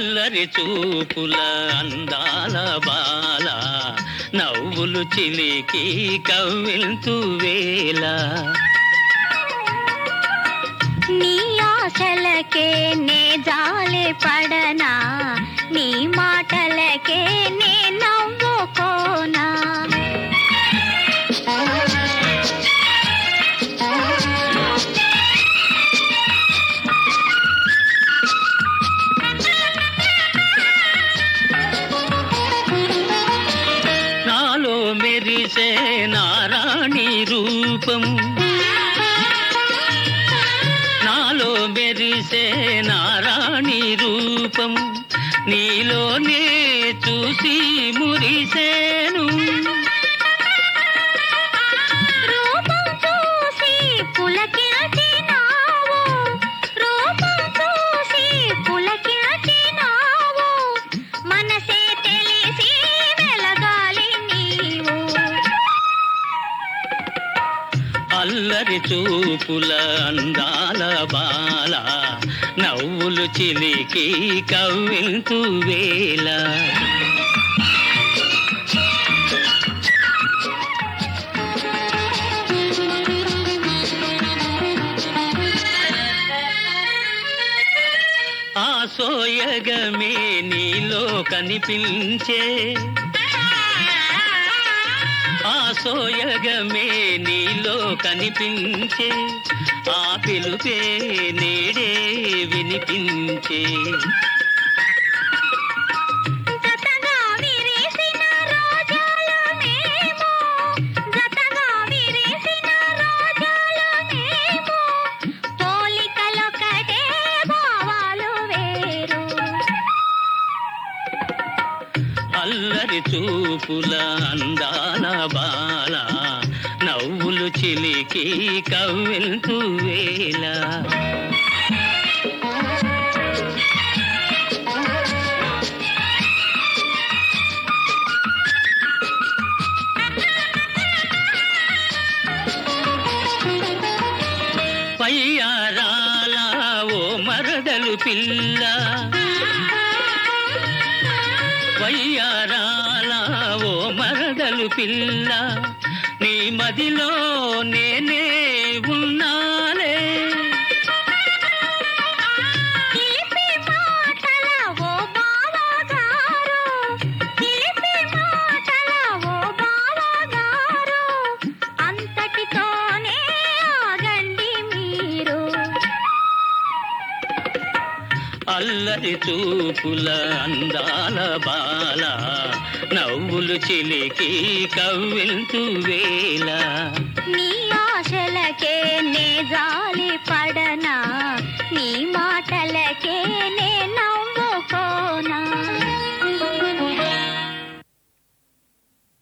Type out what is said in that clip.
అల్లరి చూపుల అందాల బాల నవ్వులు చిలికి కవ్వింతు వేళ నీ ఆశలకే నే జాలి పడనా నీ మాటలకే నే నవ్వుకోనా నాలో మెరిసే నారాణి రూపం నాలో మెరిసే నారాణి రూపం నీలోనే చూసి మురిసేను రూపం చూసి పులకించినావు రూపం చూసి పులకించినావు మనసే తెలిసి వెలగాలి నీవు అల్లరి చూపుల అందాల బాల నవ్వులు చిలికి కవ్వింతు వేళ ఆ సోయగమే నీలో కనిపించే ఆ సోయగమే నీలో కనిపించే ఆ పిలుపే నేడే వినిపించే జతగా విరిసిన రోజాల మేము జతగా విరిసిన రోజాల మేము పోలికలొకటే భావాలు వేరు అల్లరి చూపుల అందాల బాల నవ్వులు చిలికి కవ్వింతు వేళ పయ్యారాల ఓ మరదలు పిల్ల వయ్యారాల ఓ మరదలు పిల్ల నీ మదిలో నేనే ఉన్నాలే చిలిపి మాటల ఓ బావగారు చిలిపి మాటల ఓ బావగారు అంతటితోనే ఆగండి మీరు అల్లరి చూపుల అందాల బాల నవ్వులు చిలికి కవ్వింతు వేళ నీ ఆశలకే నే జాలి పడనా